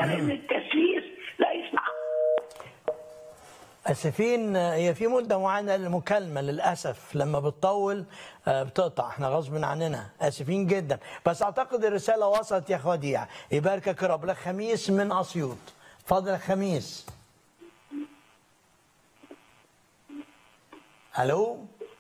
لان التسليس لا يسمع اسفين هي في مده معينه للمكالمه للاسف لما بتطول آه، بتقطع احنا غصب عننا اسفين جدا بس اعتقد الرساله وصلت يا خديع يباركك يا رب لك خميس من اسيوط اتفضل يا خميس الو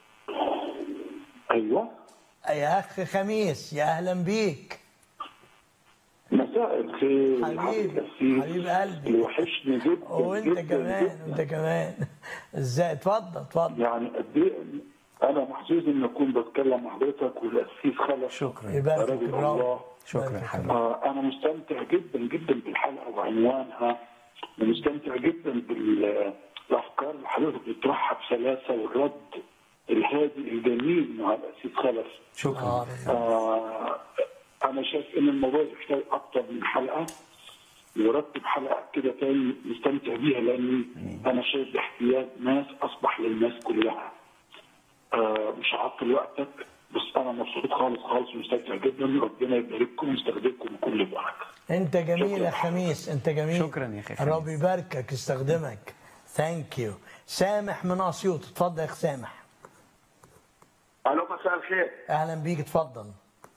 ايوه يا اخ خميس يا اهلا بيك مساء الخير حبيبي، الأسيس. حبيب قلبي. اللي وحشني جدا وانت جدا كمان جداً. وانت كمان ازاي اتفضل اتفضل يعني قد ايه انا محظوظ ان اكون بتكلم مع حضرتك والاسيس خلف شكرا يبارك رجل فيك الله. برافو شكرا يبارك فيك. حبيبي. آه انا مستمتع جدا جدا بالحلقه وعنوانها ومستمتع جدا بالافكار اللي حضرتك بتطرحها بسلاسه والرد الهادي الجميل مع الاسيس خلف شكرا آه. آه انا شايف ان الموضوع يحتاج اكتر من حلقه ورتب حلقه كده تاني نستمتع بيها لاني انا شايف باحتياج ناس اصبح للناس كلها آه مش هعطل وقتك بس انا مبسوط خالص خالص ومستمتع جدا ربنا يبارككم ويستخدمكم بكل بركه انت جميل يا شكراً. خميس انت جميل شكراً يا أخي الرب خميس. يباركك يستخدمك ثانك يو سامح من اسيوط اتفضل يا اخ سامح الو مساء الخير اهلا بيك اتفضل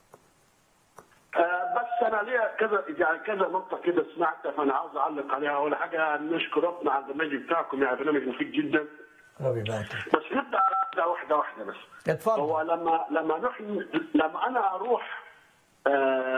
آه بس انا ليا كذا يعني كذا نقطه كده سمعتها فانا عاوز اعلق عليها اول حاجه نشكر ربنا على البرنامج بتاعكم يعني برنامج مفيد جدا الرب يباركك بس نبدا واحده واحده واحده بس هو اتفضل لما لما نحن لما انا اروح آه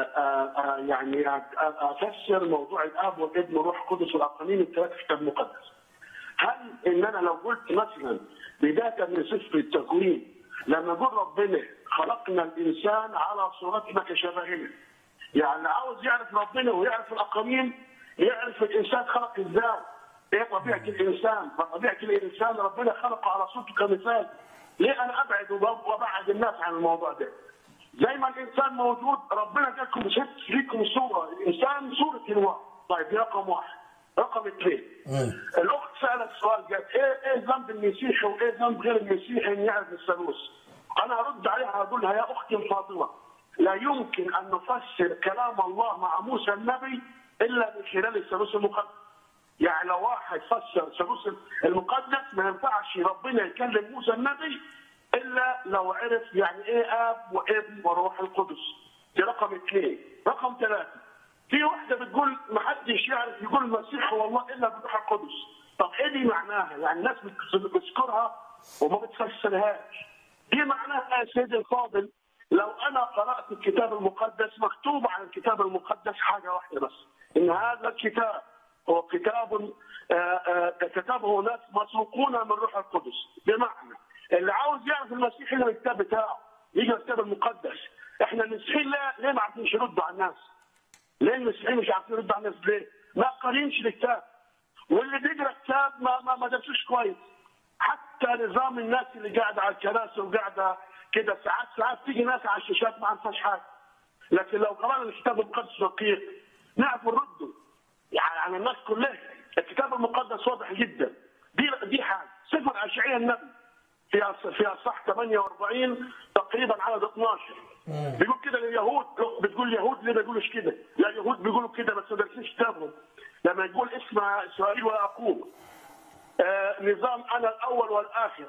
آه آه يعني أ- أ- افسر موضوع الاب والابن والروح القدس والاقانيم الثلاثه في الكتاب المقدس هل ان انا لو قلت مثلا بدايه من سفر التكوين لما يقول ربنا خلقنا الانسان على صورتنا كشبهنا يعني عاوز يعرف ربنا ويعرف الاقانيم يعرف الانسان خلق ازاي ايه طبيعه الانسان فطبيعه الانسان ربنا خلقه على صورته كمثال ليه انا ابعد وب- وابعد الناس عن الموضوع ده زي ما الانسان موجود ربنا جالكم ست فيكم صوره الانسان صوره الله طيب دي رقم واحد رقم اثنين الاخت سالت سؤال قالت ايه ايه ذنب المسيحي وايه ذنب غير المسيحي ان يعرف الثالوث انا ارد عليها اقول لها يا اختي الفاضله لا يمكن ان نفسر كلام الله مع موسى النبي الا من خلال الثالوث المقدس يعني لو واحد فسر الثالوث المقدس ما ينفعش ربنا يكلم موسى النبي الا لو عرف يعني ايه اب وابن وروح القدس دي رقم اثنين رقم ثلاثه في واحده بتقول ما حدش يعرف يقول المسيح هو الله الا بالروح القدس طب ايه دي معناها يعني الناس بت- بتذكرها وما بتفسرهاش دي معناها يا سيدي الفاضل لو انا قرات الكتاب المقدس مكتوب عن الكتاب المقدس حاجه واحده بس ان هذا الكتاب هو كتاب آه، آه، كتبه ناس مسروقون من روح القدس بمعنى اللي عاوز يعرف المسيح اللي الكتاب بتاعه يجي الكتاب المقدس احنا المسيحيين ليه ليه ما عارفين يردوا على الناس؟ ليه المسيحيين مش عارفين يردوا على الناس ليه؟ ما قارينش الكتاب واللي بيقرا كتاب ما ما, ما درسوش كويس حتى نظام الناس اللي قاعده على الكراسي وقاعده كده ساعات ساعات تيجي ناس على الشاشات ما عرفاش حاجه لكن لو قرانا الكتاب المقدس دقيق نعرف نرده يعني على الناس كلها الكتاب المقدس واضح جدا دي دي حاجه سفر اشعياء النبي في في اصح 48 تقريبا عدد 12 بيقول كده لليهود بتقول اليهود ليه ما بيقولوش كده؟ لا اليهود بيقولوا كده بس ما دارسينش كتابهم لما يقول اسمع اسرائيل ويعقوب آه نظام انا الاول والاخر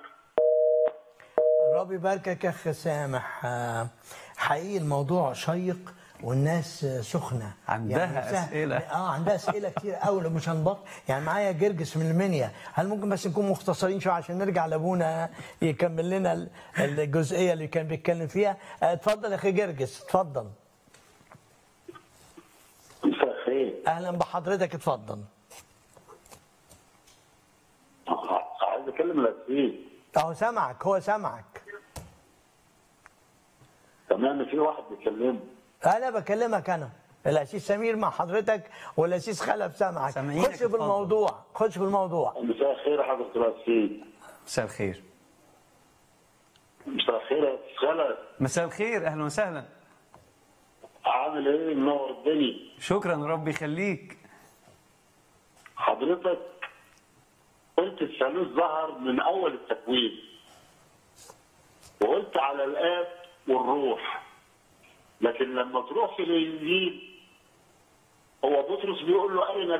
الرب يباركك يا اخ سامح آه، حقيقي الموضوع شيق والناس آه، سخنه عندها سهل- أسئلة. اه عندها اسئله كتير قوي مش هنبط يعني معايا جرجس من المنيا هل ممكن بس نكون مختصرين شويه عشان نرجع لابونا يكمل لنا ال- الجزئيه اللي كان بيتكلم فيها آه، اتفضل يا اخي جرجس اتفضل مساء الخير اهلا بحضرتك اتفضل عايز اكلم الاسيس اهو سامعك هو سامعك تمام في واحد بيكلمه انا بكلمك انا الاسيس سمير مع حضرتك والاسيس خلف سامعك سامعينك، خش في اتفضل. الموضوع خش في الموضوع مساء الخير يا حضرة الاسيس مساء الخير مساء الخير يا أستاذ خالد مساء الخير اهلا وسهلا عامل ايه منور الدنيا شكرا ربي يخليك حضرتك قلت الثالوث ظهر من اول التكوين وقلت على الاب والروح لكن لما تروح في الانجيل هو بطرس بيقول له ارنا